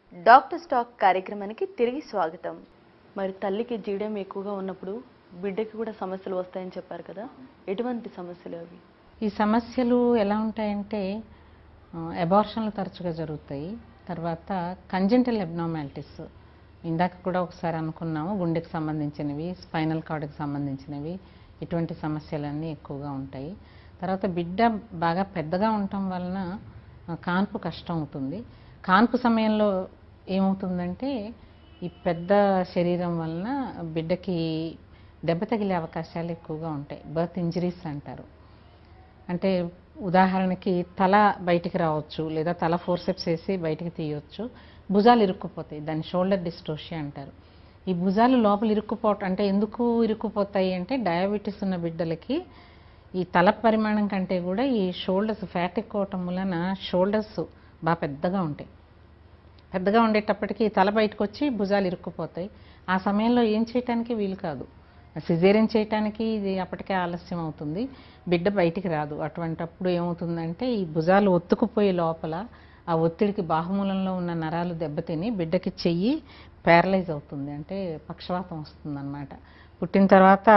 doctor stock కార్యక్రమానికి తిరిగి స్వాగతం మరి తల్లికి జీడం ఎక్కువగా ఉన్నప్పుడు బిడ్డకి కూడా సమస్యలు వస్తాయని చెప్పారు కదా ఎటువంటి సమస్యలు అవి ఈ సమస్యలు ఎలా ఉంటాయంటే అబార్షన్లు తరచుగా జరుగుతాయి తర్వాత కంజెంటల్ అబ్నార్మాలిటీస్ ఇందాక కూడా ఒకసారి అనుకున్నాము గుండెకి సంబంధించినవి స్పైనల్ కార్డ్కి సంబంధించినవి ఇటువంటి సమస్యలన్నీ ఎక్కువగా ఉంటాయి తర్వాత బిడ్డ బాగా పెద్దగా ఉండటం వలన ఆ, కాన్పు కష్టం అవుతుంది కాన్పు సమయంలో ఏమవుతుందంటే ఈ పెద్ద శరీరం వలన బిడ్డకి దెబ్బ తగిలే అవకాశాలు ఎక్కువగా ఉంటాయి బర్త్ ఇంజరీస్ అంటారు అంటే ఉదాహరణకి తల బయటికి రావచ్చు లేదా తల ఫోర్సెప్స్ వేసి బయటికి తీయొచ్చు భుజాలు ఇరుక్కుపోతాయి దాన్ని షోల్డర్ డిస్టోషియా అంటారు ఈ భుజాలు లోపల ఇరుక్కుపోవటం అంటే ఎందుకు ఇరుక్కుపోతాయి అంటే డయాబెటీస్ ఉన్న బిడ్డలకి ఈ తల పరిమాణం కంటే కూడా ఈ షోల్డర్స్ ఫ్యాట్ ఎక్కువ అవటం వలన షోల్డర్స్ బాగా పెద్దగా ఉంటాయి పెద్దగా ఉండేటప్పటికి తల బయటకు వచ్చి భుజాలు ఇరుక్కుపోతాయి ఆ సమయంలో ఏం చేయటానికి వీలు కాదు సిజేరియన్ చేయటానికి ఇది అప్పటికే ఆలస్యం అవుతుంది బిడ్డ బయటికి రాదు అటువంటప్పుడు ఏమవుతుందంటే ఈ భుజాలు ఒత్తుకుపోయే లోపల ఆ ఒత్తిడికి బాహుమూలంలో ఉన్న నరాలు దెబ్బతిని బిడ్డకి చెయ్యి ప్యారలైజ్ అవుతుంది అంటే పక్షవాతం వస్తుందన్నమాట పుట్టిన తర్వాత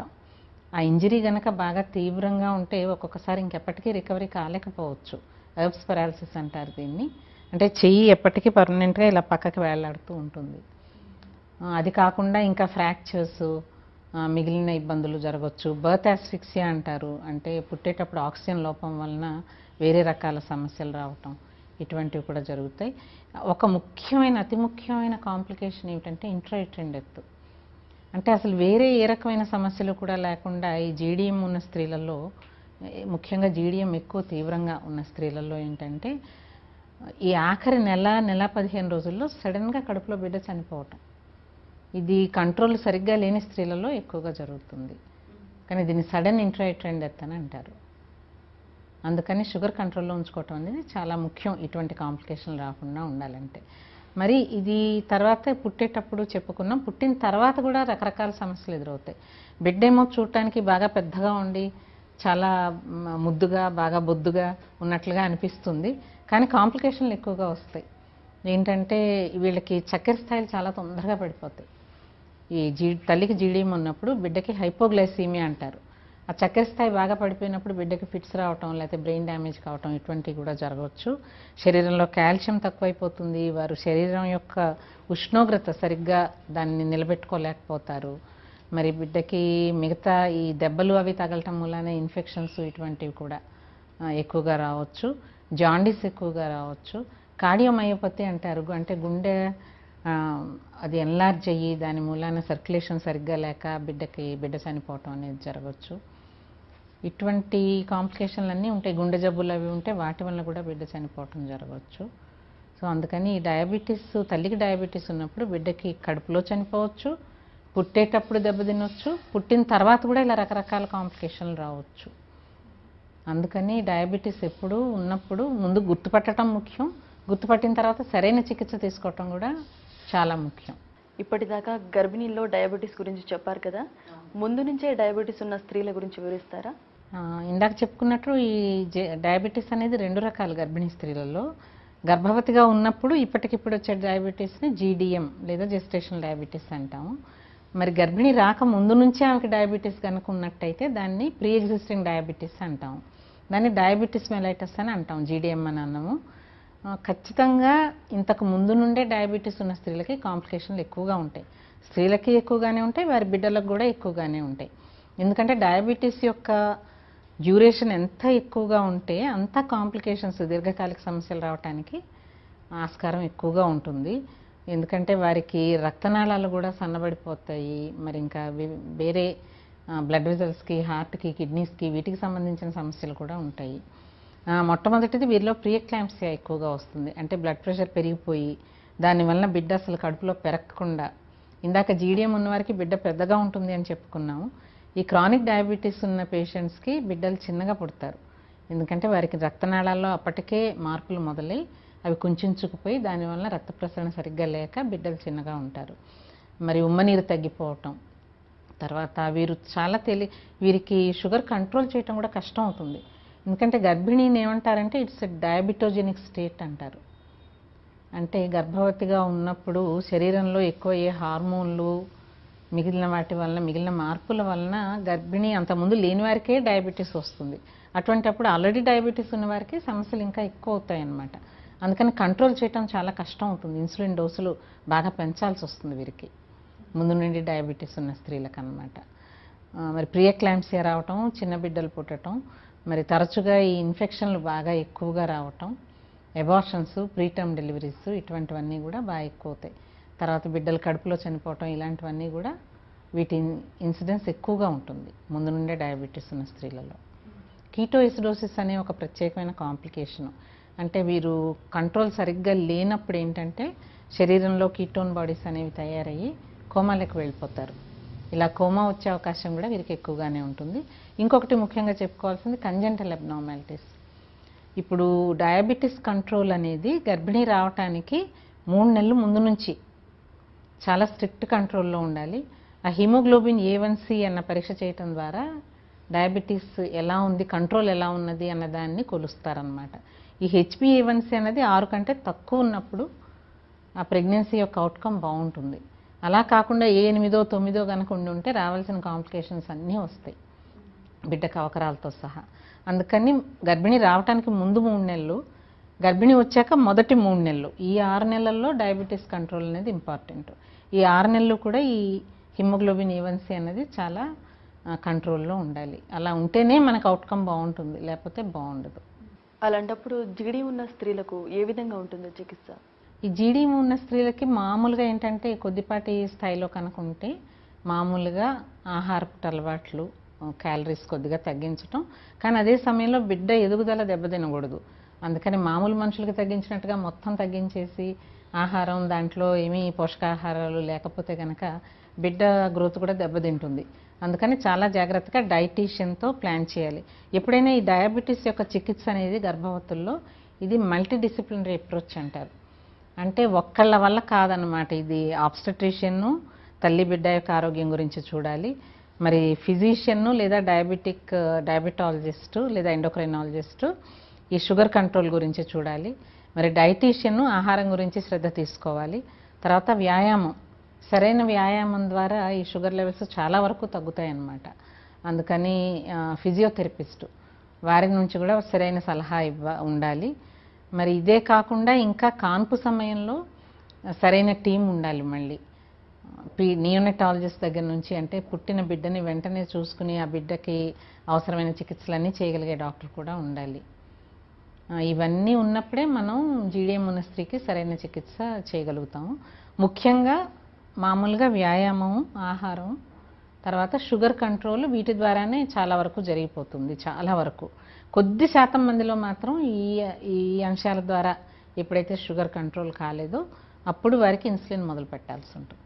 ఆ ఇంజరీ గనక బాగా తీవ్రంగా ఉంటే ఒక్కొక్కసారి ఇంకెప్పటికీ రికవరీ కాలేకపోవచ్చు ఎర్బ్స్ పెరాలసిస్ అంటారు దీన్ని అంటే చెయ్యి ఎప్పటికీ పర్మనెంట్గా ఇలా పక్కకి వేలాడుతూ ఉంటుంది ఆ, అది కాకుండా ఇంకా ఫ్రాక్చర్స్ మిగిలిన ఇబ్బందులు జరగవచ్చు బర్త్ ఆస్ఫిక్సియా అంటారు అంటే పుట్టేటప్పుడు ఆక్సిజన్ లోపం వలన వేరే రకాల సమస్యలు రావటం ఇటువంటివి కూడా జరుగుతాయి ఒక ముఖ్యమైన అతి ముఖ్యమైన కాంప్లికేషన్ ఏమిటంటే ఇంట్రాయిట్రెండ్ డెత్ అంటే అసలు వేరే ఏ రకమైన సమస్యలు కూడా లేకుండా ఈ జీడిఎం ఉన్న స్త్రీలలో ఏ- ముఖ్యంగా జీడిఎం ఎక్కువ తీవ్రంగా ఉన్న స్త్రీలలో ఏంటంటే ఈ ఆఖరి నెల నెల పదిహేను రోజుల్లో సడన్గా కడుపులో బిడ్డ చనిపోవటం ఇది కంట్రోల్ సరిగ్గా లేని స్త్రీలలో ఎక్కువగా జరుగుతుంది కానీ దీన్ని సడన్ ఇంట్రాయిట్రెండ్ డెత్ అని అంటారు అందుకని షుగర్ కంట్రోల్లో ఉంచుకోవటం అనేది చాలా ముఖ్యం ఇటువంటి కాంప్లికేషన్లు రాకుండా ఉండాలంటే మరి ఇది తర్వాత పుట్టేటప్పుడు చెప్పుకున్నాం పుట్టిన తర్వాత కూడా రకరకాల సమస్యలు ఎదురవుతాయి బిడ్డ ఏమో చూడటానికి బాగా పెద్దగా ఉండి చాలా మ, ముద్దుగా బాగా బొద్దుగా ఉన్నట్లుగా అనిపిస్తుంది కానీ కాంప్లికేషన్లు ఎక్కువగా వస్తాయి ఏంటంటే వీళ్ళకి చక్కెర స్థాయిలు చాలా తొందరగా పడిపోతాయి ఈ జీ తల్లికి జీడియం ఉన్నప్పుడు బిడ్డకి హైపోగ్లైసీమియా అంటారు ఆ చక్కెర స్థాయి బాగా పడిపోయినప్పుడు బిడ్డకి ఫిట్స్ రావటం లేకపోతే బ్రెయిన్ డ్యామేజ్ కావటం ఇటువంటివి కూడా జరగవచ్చు శరీరంలో కాల్షియం తక్కువైపోతుంది వారు శరీరం యొక్క ఉష్ణోగ్రత సరిగ్గా దాన్ని నిలబెట్టుకోలేకపోతారు మరి బిడ్డకి మిగతా ఈ దెబ్బలు అవి తగలటం మూలాన ఇన్ఫెక్షన్స్ ఇటువంటివి కూడా ఆ, ఎక్కువగా రావచ్చు జాండీస్ ఎక్కువగా రావచ్చు కార్డియోమయోపతి అంటారు గు- అంటే గుండె ఆ, అది ఎన్లార్జ్ అయ్యి దాని మూలాన సర్క్యులేషన్ సరిగ్గా లేక బిడ్డకి బిడ్డ చనిపోవటం అనేది జరగవచ్చు ఇటువంటి కాంప్లికేషన్లు అన్నీ ఉంటాయి గుండె జబ్బులు అవి ఉంటే వాటి వల్ల కూడా బిడ్డ చనిపోవటం జరగవచ్చు సో అందుకని ఈ డయాబెటీస్ తల్లికి డయాబెటీస్ ఉన్నప్పుడు బిడ్డకి కడుపులో చనిపోవచ్చు పుట్టేటప్పుడు దెబ్బతినొచ్చు పుట్టిన తర్వాత కూడా ఇలా రకరకాల కాంప్లికేషన్లు రావచ్చు అందుకని డయాబెటీస్ ఎప్పుడు ఉన్నప్పుడు ముందు గుర్తుపట్టడం ముఖ్యం గుర్తుపట్టిన తర్వాత సరైన చికిత్స తీసుకోవటం కూడా చాలా ముఖ్యం ఇప్పటిదాకా గర్భిణీల్లో డయాబెటీస్ గురించి చెప్పారు కదా ముందు నుంచే డయాబెటీస్ ఉన్న స్త్రీల గురించి వివరిస్తారా ఆ, ఇందాక చెప్పుకున్నట్టు ఈ జె- డయాబెటీస్ అనేది రెండు రకాల గర్భిణీ స్త్రీలలో గర్భవతిగా ఉన్నప్పుడు ఇప్పటికిప్పుడు వచ్చే డయాబెటీస్ని జీడిఎం లేదా జెస్టేషనల్ డయాబెటీస్ అంటాము మరి గర్భిణి రాక ముందు నుంచే ఆమెకి డయాబెటీస్ కనుక ఉన్నట్టయితే దాన్ని ప్రీ ఎగ్జిస్టింగ్ డయాబెటీస్ అంటాం దాన్ని డయాబెటీస్ మెలైటస్ అని అంటాం జీడిఎం అని అన్నాము ఆ, ఖచ్చితంగా ఇంతకు ముందు నుండే డయాబెటీస్ ఉన్న స్త్రీలకి కాంప్లికేషన్లు ఎక్కువగా ఉంటాయి స్త్రీలకి ఎక్కువగానే ఉంటాయి వారి బిడ్డలకు కూడా ఎక్కువగానే ఉంటాయి ఎందుకంటే డయాబెటీస్ యొక్క డ్యూరేషన్ ఎంత ఎక్కువగా ఉంటే అంత కాంప్లికేషన్స్ దీర్ఘకాలిక సమస్యలు రావడానికి ఆస్కారం ఎక్కువగా ఉంటుంది ఎందుకంటే వారికి రక్తనాళాలు కూడా సన్నబడిపోతాయి మరి ఇంకా వి- వేరే బ్లడ్ వెజల్స్కి హార్ట్కి కిడ్నీస్కి వీటికి సంబంధించిన సమస్యలు కూడా ఉంటాయి ఆ, మొట్టమొదటిది వీరిలో ప్రియక్లాంప్సియా ఎక్కువగా వస్తుంది అంటే బ్లడ్ ప్రెషర్ పెరిగిపోయి దానివల్ల బిడ్డ అసలు కడుపులో పెరగకుండా ఇందాక జీడియం ఉన్నవారికి బిడ్డ పెద్దగా ఉంటుంది అని చెప్పుకున్నాము ఈ క్రానిక్ డయాబెటీస్ ఉన్న పేషెంట్స్కి బిడ్డలు చిన్నగా పుడతారు ఎందుకంటే వారికి రక్తనాళాల్లో అప్పటికే మార్పులు మొదలై అవి కుంచుకుపోయి దానివల్ల రక్త ప్రసరణ సరిగ్గా లేక బిడ్డలు చిన్నగా ఉంటారు మరి ఉమ్మనీరు తగ్గిపోవటం తర్వాత వీరు చాలా తెలి వీరికి షుగర్ కంట్రోల్ చేయటం కూడా కష్టం అవుతుంది ఎందుకంటే గర్భిణీని ఏమంటారంటే ఇట్స్ డయాబెటోజెనిక్ స్టేట్ అంటారు అంటే గర్భవతిగా ఉన్నప్పుడు శరీరంలో ఎక్కువ ఏ హార్మోన్లు మిగిలిన వాటి వలన మిగిలిన మార్పుల వలన గర్భిణి అంతకుముందు లేని వారికే డయాబెటీస్ వస్తుంది అటువంటప్పుడు ఆల్రెడీ డయాబెటీస్ ఉన్న వారికి సమస్యలు ఇంకా ఎక్కువ అవుతాయి అన్నమాట అందుకని కంట్రోల్ చేయటం చాలా కష్టం అవుతుంది ఇన్సులిన్ డోసులు బాగా పెంచాల్సి వస్తుంది వీరికి ముందు నుండి డయాబెటీస్ ఉన్న స్త్రీలకు అన్నమాట ఆ, మరి ప్రియక్లాంప్సియా రావటం చిన్న బిడ్డలు పుట్టడం మరి తరచుగా ఈ ఇన్ఫెక్షన్లు బాగా ఎక్కువగా రావటం ఎబార్షన్స్ ప్రీటర్మ్ డెలివరీస్ ఇటువంటివన్నీ కూడా బాగా ఎక్కువ అవుతాయి తర్వాత బిడ్డలు కడుపులో చనిపోవటం ఇలాంటివన్నీ కూడా వీటి ఇన్సిడెన్స్ ఎక్కువగా ఉంటుంది ముందు నుండే డయాబెటీస్ ఉన్న స్త్రీలలో కీటోఎసిడోసిస్ అనే ఒక ప్రత్యేకమైన కాంప్లికేషన్ అంటే వీరు కంట్రోల్ సరిగ్గా లేనప్పుడు ఏంటంటే శరీరంలో కీటోన్ బాడీస్ అనేవి తయారయ్యి కోమాలకు వెళ్ళిపోతారు ఇలా కోమా వచ్చే అవకాశం కూడా వీరికి ఎక్కువగానే ఉంటుంది ఇంకొకటి ముఖ్యంగా చెప్పుకోవాల్సింది కంజెంటల్ అబ్నార్మాలిటీస్ ఇప్పుడు డయాబెటీస్ కంట్రోల్ అనేది గర్భిణీ రావటానికి మూడు నెలలు ముందు నుంచి చాలా స్ట్రిక్ట్ కంట్రోల్లో ఉండాలి ఆ హిమోగ్లోబిన్ ఏ వన్ సి అన్న పరీక్ష చేయటం ద్వారా డయాబెటీస్ ఎలా ఉంది కంట్రోల్ ఎలా ఉన్నది అన్న దాన్ని కొలుస్తారనమాట ఈ హెచ్బిఏవన్సీ అనేది ఆరు కంటే తక్కువ ఉన్నప్పుడు ఆ ప్రెగ్నెన్సీ యొక్క అవుట్కమ్ బాగుంటుంది అలా కాకుండా ఏ ఎనిమిదో తొమ్మిదో కనుక ఉండి ఉంటే రావాల్సిన కాంప్లికేషన్స్ అన్నీ వస్తాయి బిడ్డకు అవకరాలతో సహా అందుకని గర్భిణి రావడానికి ముందు మూడు నెలలు గర్భిణి వచ్చాక మొదటి మూడు నెలలు ఈ ఆరు నెలల్లో డయాబెటీస్ కంట్రోల్ అనేది ఇంపార్టెంట్ ఈ ఆరు నెలలు కూడా ఈ హిమోగ్లోబిన్ ఏవన్సీ అనేది చాలా కంట్రోల్లో ఉండాలి అలా ఉంటేనే మనకు అవుట్కమ్ బాగుంటుంది లేకపోతే బాగుండదు అలాంటప్పుడు జీడి ఉన్న స్త్రీలకు ఏ విధంగా ఉంటుందో చికిత్స ఈ జీడీ ఉన్న స్త్రీలకి మామూలుగా ఏంటంటే కొద్దిపాటి స్థాయిలో కనుకుంటే మామూలుగా ఆహారపు అలవాట్లు క్యాలరీస్ కొద్దిగా తగ్గించటం కానీ అదే సమయంలో బిడ్డ ఎదుగుదల దెబ్బతినకూడదు అందుకని మామూలు మనుషులకి తగ్గించినట్టుగా మొత్తం తగ్గించేసి ఆహారం దాంట్లో ఏమీ పోషకాహారాలు లేకపోతే కనుక బిడ్డ గ్రోత్ కూడా దెబ్బతింటుంది అందుకని చాలా జాగ్రత్తగా డైటీషియన్తో ప్లాన్ చేయాలి ఎప్పుడైనా ఈ డయాబెటీస్ యొక్క చికిత్స అనేది గర్భవతుల్లో ఇది మల్టీ డిసిప్లినరీ అప్రోచ్ అంటారు అంటే ఒక్కళ్ళ వల్ల కాదనమాట ఇది ఆబ్స్టట్రిషియన్ను తల్లి బిడ్డ యొక్క ఆరోగ్యం గురించి చూడాలి మరి ఫిజిషియన్ను లేదా డయాబెటిక్ డయాబెటాలజిస్ట్ లేదా ఎండోక్రైనాలజిస్ట్ ఈ షుగర్ కంట్రోల్ గురించి చూడాలి మరి డైటీషియన్ ఆహారం గురించి శ్రద్ధ తీసుకోవాలి తర్వాత వ్యాయామం సరైన వ్యాయామం ద్వారా ఈ షుగర్ లెవెల్స్ చాలా వరకు తగ్గుతాయి అన్నమాట అందుకని ఫిజియోథెరపిస్ట్ వారి నుంచి కూడా సరైన సలహా ఇవ్వ ఉండాలి మరి ఇదే కాకుండా ఇంకా కాన్పు సమయంలో సరైన టీం ఉండాలి మళ్ళీ ప్రీ నియోనటాలజిస్ట్ దగ్గర నుంచి అంటే పుట్టిన బిడ్డని వెంటనే చూసుకుని ఆ బిడ్డకి అవసరమైన చికిత్సలన్నీ చేయగలిగే డాక్టర్ కూడా ఉండాలి ఆ, ఇవన్నీ ఉన్నప్పుడే మనం జీడిఎం ఉన్న స్త్రీకి సరైన చికిత్స చేయగలుగుతాము ముఖ్యంగా మామూలుగా వ్యాయామం ఆహారం తర్వాత షుగర్ కంట్రోల్ వీటి ద్వారానే చాలా వరకు జరిగిపోతుంది చాలా వరకు కొద్ది శాతం మందిలో మాత్రం ఈ ఈ అంశాల ద్వారా ఎప్పుడైతే షుగర్ కంట్రోల్ కాలేదో అప్పుడు వారికి ఇన్సులిన్ మొదలు పెట్టాల్సి ఉంటుంది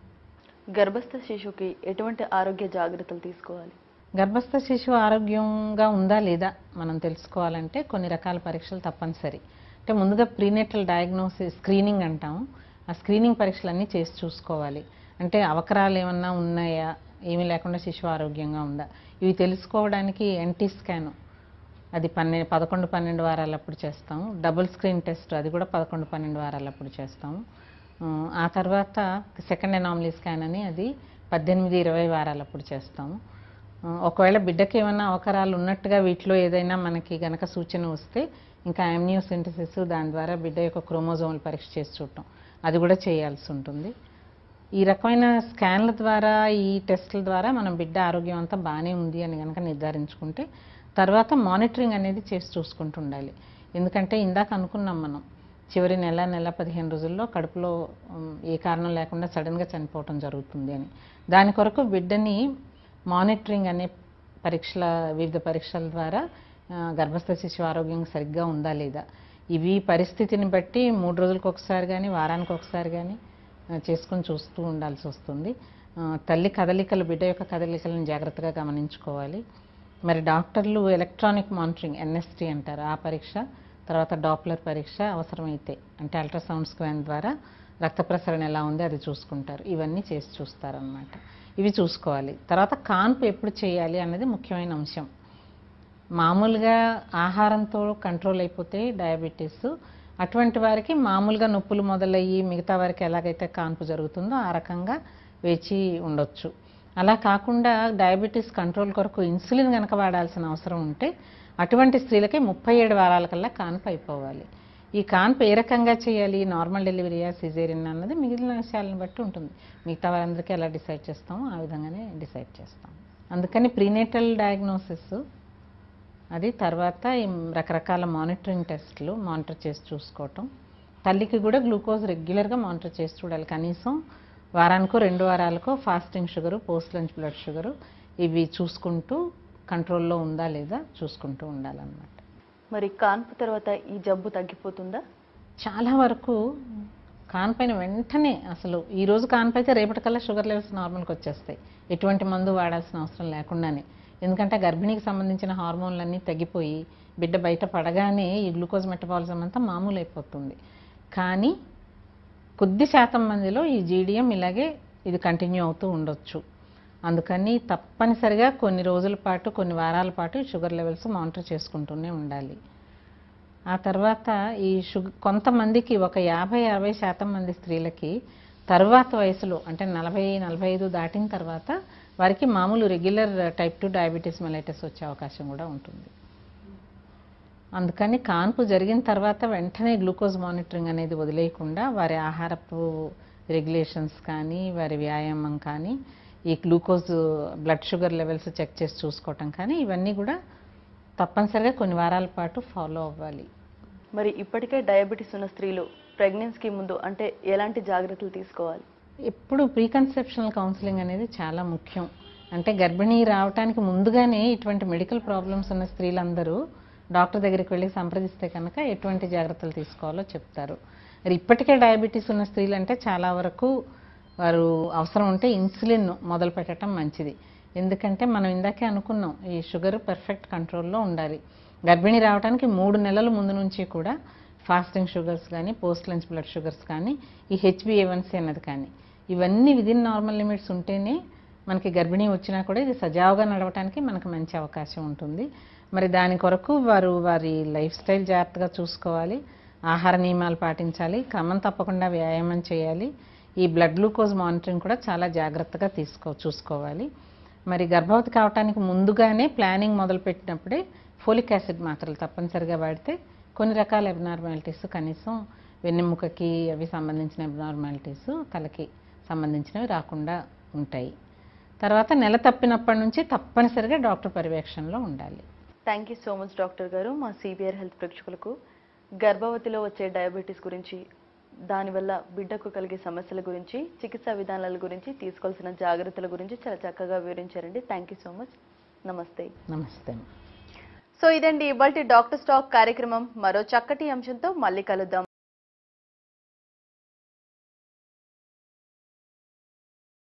గర్భస్థ శిశువుకి ఎటువంటి ఆరోగ్య జాగ్రత్తలు తీసుకోవాలి గర్భస్థ శిశువు ఆరోగ్యంగా ఉందా లేదా మనం తెలుసుకోవాలంటే కొన్ని రకాల పరీక్షలు తప్పనిసరి అంటే ముందుగా ప్రీనేటల్ డయాగ్నోసిస్ స్క్రీనింగ్ అంటాం ఆ స్క్రీనింగ్ పరీక్షలన్నీ చేసి చూసుకోవాలి అంటే అవకరాలు ఏమన్నా ఉన్నాయా ఏమీ లేకుండా శిశువు ఆరోగ్యంగా ఉందా ఇవి తెలుసుకోవడానికి ఎన్టీ స్కాన్ అది పన్నె పదకొండు పన్నెండు వారాలప్పుడు చేస్తాము డబుల్ స్క్రీన్ టెస్ట్ అది కూడా పదకొండు పన్నెండు వారాలప్పుడు చేస్తాము ఉమ్, ఆ తర్వాత సెకండ్ ఎనామలీ స్కాన్ అని అది పద్దెనిమిది ఇరవై వారాలప్పుడు చేస్తాము ఆ, ఒకవేళ బిడ్డకి ఏమైనా అవకరాలు ఉన్నట్టుగా వీటిలో ఏదైనా మనకి గనక సూచన వస్తే ఇంకా సింథసిస్ దాని ద్వారా బిడ్డ యొక్క క్రోమోజోములు పరీక్ష చేసి చూడటం అది కూడా చేయాల్సి ఉంటుంది ఈ రకమైన స్కాన్ల ద్వారా ఈ టెస్ట్ల ద్వారా మనం బిడ్డ ఆరోగ్యం అంతా బాగానే ఉంది అని కనుక నిర్ధారించుకుంటే తర్వాత మానిటరింగ్ అనేది చేసి చూసుకుంటూ ఉండాలి ఎందుకంటే ఇందాక అనుకున్నాం మనం చివరి నెల నెల పదిహేను రోజుల్లో కడుపులో ఉమ్, ఏ కారణం లేకుండా సడన్గా చనిపోవటం జరుగుతుంది అని దాని కొరకు బిడ్డని మానిటరింగ్ అనే పరీక్షల వివిధ పరీక్షల ద్వారా ఆ, గర్భస్థ శిశువు ఆరోగ్యం సరిగ్గా ఉందా లేదా ఇవి పరిస్థితిని బట్టి మూడు రోజులకు ఒకసారి కానీ వారానికి ఒకసారి కానీ ఆ, చేసుకొని చూస్తూ ఉండాల్సి వస్తుంది ఆ, తల్లి కదలికలు బిడ్డ యొక్క కదలికలను జాగ్రత్తగా గమనించుకోవాలి మరి డాక్టర్లు ఎలక్ట్రానిక్ మానిటరింగ్ ఎన్ఎస్టీ అంటారు ఆ పరీక్ష తర్వాత డాప్లర్ పరీక్ష అవసరమైతే అంటే అల్ట్రాసౌండ్ స్కాన్ ద్వారా రక్త ప్రసరణ ఎలా ఉంది అది చూసుకుంటారు ఇవన్నీ చేసి చూస్తారనమాట ఇవి చూసుకోవాలి తర్వాత కాన్పు ఎప్పుడు చేయాలి అన్నది ముఖ్యమైన అంశం మామూలుగా ఆహారంతో కంట్రోల్ అయిపోతే డయాబెటీస్ అటువంటి వారికి మామూలుగా నొప్పులు మొదలయ్యి మిగతా వారికి ఎలాగైతే కాన్పు జరుగుతుందో ఆ రకంగా వేచి ఉండొచ్చు అలా కాకుండా డయాబెటీస్ కంట్రోల్ కొరకు ఇన్సులిన్ కనుక వాడాల్సిన అవసరం ఉంటే అటువంటి స్త్రీలకి ముప్పై ఏడు వారాల కల్లా కాన్పు అయిపోవాలి ఈ కాన్పు ఏ రకంగా చేయాలి నార్మల్ డెలివరీయా సిజేరియన్ అన్నది మిగిలిన విషయాలను బట్టి ఉంటుంది మిగతా వారందరికీ ఎలా డిసైడ్ చేస్తామో ఆ విధంగానే డిసైడ్ చేస్తాం అందుకని ప్రీనేటల్ డయాగ్నోసిస్ అది తర్వాత ఈ రకరకాల మానిటరింగ్ టెస్ట్లు మానిటర్ చేసి చూసుకోవటం తల్లికి కూడా గ్లూకోజ్ రెగ్యులర్గా మానిటర్ చేసి చూడాలి కనీసం వారానికో రెండు వారాలకో fasting sugar post lunch blood sugar ఇవి చూసుకుంటూ కంట్రోల్లో ఉందా లేదా చూసుకుంటూ ఉండాలన్నమాట మరి కాన్పు తర్వాత ఈ జబ్బు తగ్గిపోతుందా చాలా వరకు కాన్పైన వెంటనే అసలు ఈ రోజు కాన్పైతే రేపటికల్లా షుగర్ లెవెల్స్ నార్మల్కి వచ్చేస్తాయి ఎటువంటి మందు వాడాల్సిన అవసరం లేకుండానే ఎందుకంటే గర్భిణికి సంబంధించిన హార్మోన్లన్నీ తగ్గిపోయి బిడ్డ బయట పడగానే ఈ గ్లూకోజ్ మెటబాలిజం అంతా మామూలు అయిపోతుంది కానీ కొద్ది శాతం మందిలో ఈ జీడిఎం ఇలాగే ఇది కంటిన్యూ అవుతూ ఉండొచ్చు అందుకని తప్పనిసరిగా కొన్ని రోజుల పాటు కొన్ని వారాల పాటు ఈ షుగర్ లెవెల్స్ మానిటర్ చేసుకుంటూనే ఉండాలి ఆ తర్వాత ఈ షుగర్ కొంతమందికి ఒక యాభై అరవై శాతం మంది స్త్రీలకి తర్వాత వయసులో అంటే నలభై నలభై ఐదు దాటిన తర్వాత వారికి మామూలు regular type two diabetes mellitus వచ్చే అవకాశం కూడా ఉంటుంది అందుకని కాన్పు జరిగిన తర్వాత వెంటనే గ్లూకోజ్ మానిటరింగ్ అనేది వదిలేయకుండా వారి ఆహారపు రెగ్యులేషన్స్ కానీ వారి వ్యాయామం కానీ ఈ glucose blood sugar levels check చేసి చూసుకోవటం కానీ ఇవన్నీ కూడా తప్పనిసరిగా కొన్ని వారాల పాటు ఫాలో అవ్వాలి మరి ఇప్పటికే డయాబెటీస్ ఉన్న స్త్రీలు ప్రెగ్నెన్సీకి ముందు అంటే ఎలాంటి జాగ్రత్తలు తీసుకోవాలి ఎప్పుడు ప్రీకన్సెప్షనల్ కౌన్సిలింగ్ అనేది చాలా ముఖ్యం అంటే గర్భిణీ రావడానికి ముందుగానే ఇటువంటి మెడికల్ ప్రాబ్లమ్స్ ఉన్న స్త్రీలందరూ డాక్టర్ దగ్గరికి వెళ్ళి సంప్రదిస్తే కనుక ఎటువంటి జాగ్రత్తలు తీసుకోవాలో చెప్తారు మరి ఇప్పటికే డయాబెటీస్ ఉన్న స్త్రీలు అంటే చాలా వరకు వారు అవసరం ఉంటే ఇన్సులిన్ మొదలు పెట్టడం మంచిది ఎందుకంటే మనం ఇందాకే అనుకున్నాం ఈ షుగర్ పర్ఫెక్ట్ కంట్రోల్లో ఉండాలి గర్భిణీ రావడానికి మూడు నెలల ముందు నుంచి కూడా ఫాస్టింగ్ షుగర్స్ కానీ పోస్ట్ లంచ్ బ్లడ్ షుగర్స్ కానీ ఈ హెచ్బిఏవన్సీ అన్నది కానీ ఇవన్నీ విదిన్ నార్మల్ లిమిట్స్ ఉంటేనే మనకి గర్భిణీ వచ్చినా కూడా ఇది సజావుగా నడవటానికి మనకు మంచి అవకాశం ఉంటుంది మరి దాని కొరకు వారు వారి లైఫ్ స్టైల్ జాగ్రత్తగా చూసుకోవాలి ఆహార నియమాలు పాటించాలి క్రమం తప్పకుండా వ్యాయామం చేయాలి ఈ బ్లడ్ గ్లూకోజ్ మానిటరింగ్ కూడా చాలా జాగ్రత్తగా తీసుకో చూసుకోవాలి మరి గర్భవతి కావటానికి ముందుగానే ప్లానింగ్ మొదలుపెట్టినప్పుడే ఫోలిక్ యాసిడ్ మాత్రలు తప్పనిసరిగా వాడితే కొన్ని రకాల అబ్నార్మాలిటీస్ కనీసం వెన్నెముకకి అవి సంబంధించిన అబ్నార్మాలిటీస్ తలకి సంబంధించినవి రాకుండా ఉంటాయి తర్వాత నెల తప్పినప్పటి నుంచి తప్పనిసరిగా డాక్టర్ పర్యవేక్షణలో ఉండాలి thank you so much doctor గారు మా సిబిఆర్ హెల్త్ ప్రేక్షకులకు గర్భవతిలో వచ్చే డయాబెటీస్ గురించి దానివల్ల బిడ్డకు కలిగే సమస్యల గురించి చికిత్సా విధానాల గురించి తీసుకోవాల్సిన జాగ్రత్తల గురించి చాలా చక్కగా వివరించారండి థ్యాంక్ యూ సో మచ్ నమస్తే నమస్తే సో ఇదండి ఇవాళ డాక్టర్ స్టాక్ కార్యక్రమం మరో చక్కటి అంశంతో మళ్ళీ కలుద్దాం